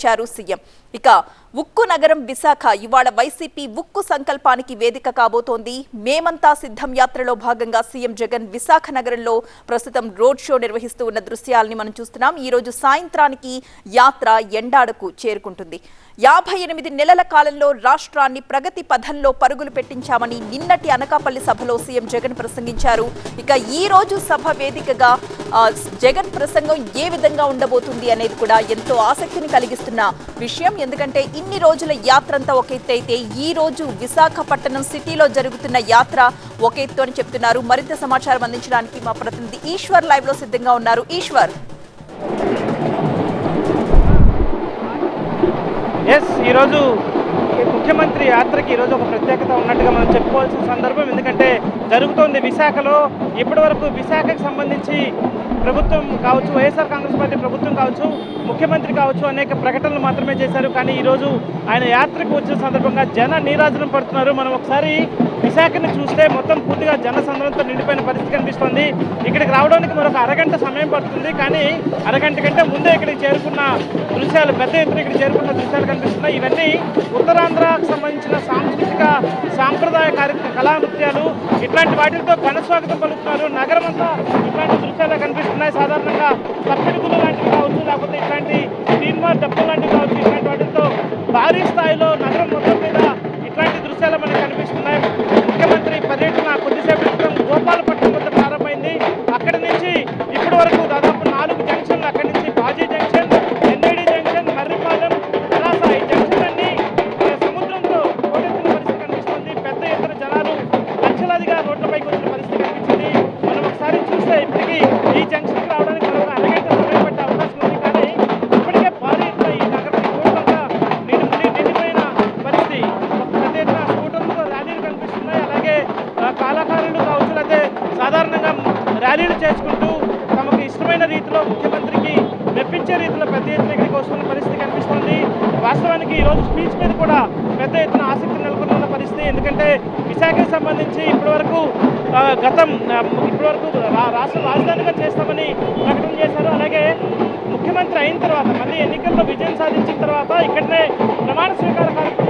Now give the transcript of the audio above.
పిలుపునిచ్చారు సీఎం ఇక ఉక్కు నగరం విశాఖ ఇవాళ వైసీపీ ఉక్కు సంకల్పానికి వేదిక కాబోతోంది మేమంతా సిద్ధం యాత్రలో భాగంగా సీఎం జగన్ విశాఖ నగరంలో ప్రస్తుతం రోడ్ షో నిర్వహిస్తూ ఉన్న దృశ్యాలని మనం చూస్తున్నాం ఈ రోజు సాయంత్రానికి యాత్ర ఎండాడకు చేరుకుంటుంది యాభై ఎనిమిది నెలల కాలంలో రాష్ట్రాన్ని ప్రగతి పథంలో పరుగులు పెట్టించామని నిన్నటి అనకాపల్లి సభలో సీఎం జగన్ ప్రసంగించారు ఇక ఈ రోజు సభ వేదికగా ఆ, జగన్ ప్రసంగం ఏ విధంగా ఉండబోతుంది అనేది కూడా ఎంతో ఆసక్తిని కలిగిస్తున్న విషయం ఎందుకంటే ఇన్ని రోజుల యాత్ర అంతా ఒక ఎత్తు అయితే ఈ రోజు విశాఖపట్నం సిటీలో జరుగుతున్న యాత్ర ఒక ఎత్తు అని చెప్తున్నారు మరింత సమాచారం అందించడానికి మా ప్రతినిధి ఈశ్వర్ లైవ్ లో సిద్ధంగా ఉన్నారు ఈశ్వర్ ఎస్ ఈరోజు ఈ ముఖ్యమంత్రి యాత్రకి ఈరోజు ఒక ప్రత్యేకత ఉన్నట్టుగా మనం చెప్పుకోవాల్సిన సందర్భం ఎందుకంటే జరుగుతోంది విశాఖలో ఇప్పటివరకు విశాఖకు సంబంధించి ప్రభుత్వం కావచ్చు వైఎస్ఆర్ కాంగ్రెస్ పార్టీ ప్రభుత్వం కావచ్చు ముఖ్యమంత్రి కావచ్చు అనేక ప్రకటనలు మాత్రమే చేశారు కానీ ఈరోజు ఆయన యాత్రకు వచ్చిన సందర్భంగా జన నీరాజనం పడుతున్నారు మనం ఒకసారి విశాఖని చూస్తే మొత్తం పూర్తిగా జన సంద్రంతో నిండిపోయిన పరిస్థితి కనిపిస్తోంది ఇక్కడికి రావడానికి మరొక అరగంట సమయం పడుతుంది కానీ అరగంట కంటే ముందే ఇక్కడికి చేరుకున్న దృశ్యాలు పెద్ద ఎత్తున ఇక్కడ చేరుకున్న దృశ్యాలు కనిపిస్తున్నాయి ఇవన్నీ ఉత్తరాంధ్రకు సంబంధించిన సాంస్కృతిక సాంప్రదాయ కార్యక్రమ కళా నృత్యాలు ఇట్లాంటి వాటితో ఘన స్వాగతం పలుకుతున్నారు నగరం అంతా ఇట్లాంటి దృశ్యాలు కనిపిస్తున్నాయి సాధారణంగా తప్పిడుగులు లాంటివి కావచ్చు లేకపోతే ఇట్లాంటి తీన్మార్ డబ్బు లాంటివి కావచ్చు ఇట్లాంటి వాటితో భారీ స్థాయిలో నగరం మొత్తం మీద ఇట్లాంటి దృశ్యాలు మనకు కనిపిస్తున్నాయి ముఖ్యమంత్రి పర్యటన కొద్దిసేపు క్రితం గోపాలపట్నం వద్ద ప్రారంభమైంది అక్కడి నుంచి ఇప్పటి వరకు దాదాపు నాలుగు జంక్షన్లు అక్కడి నుంచి Baji junction NID junction Marripalem తెరాస ఈ జంక్షన్లన్నీ ఆ, సముద్రంతో పోటెత్తిన పరిస్థితి కనిపిస్తుంది పెద్ద ఎత్తున జనాలు లక్షలాదిగా రోడ్లపైకి వచ్చిన పరిస్థితి కనిపించింది మనం ఒకసారి చూస్తే ఇప్పటికీ ఈ జంక్షన్కి రావడానికి మరొక అరగంట సమయం పట్టే అవకాశం ఉంది కానీ ఇప్పటికే భారీ ఎత్తున ఈ నగరం ఈ రోడ్లంతా నిండి నిండిపోయిన పరిస్థితి పెద్ద ఎత్తున స్కూటర్లతో ర్యాలీలు కనిపిస్తున్నాయి అలాగే ఆ, కళాకారులు కావచ్చు లేకపోతే సాధారణంగా ర్యాలీలు చేసుకుంటూ తమకు ఇష్టమైన రీతిలో ముఖ్యమంత్రికి మెప్పించే రీతిలో పెద్ద ఎత్తున ఇక్కడికి వస్తున్న పరిస్థితి కనిపిస్తోంది వాస్తవానికి ఈరోజు స్పీచ్ మీద కూడా పెద్ద ఎత్తున ఆసక్తి నెలకొన్న పరిస్థితి ఎందుకంటే విశాఖకి సంబంధించి ఇప్పటివరకు ఆ, గతం ఆ, ఇప్పటివరకు రా- రాష్ట్ర రాజధానిగా చేస్తామని ప్రకటన చేశారు అలాగే ముఖ్యమంత్రి అయిన తర్వాత మళ్ళీ ఎన్నికల్లో విజయం సాధించిన తర్వాత ఇక్కడనే ప్రమాణ స్వీకార కార్యక్రమం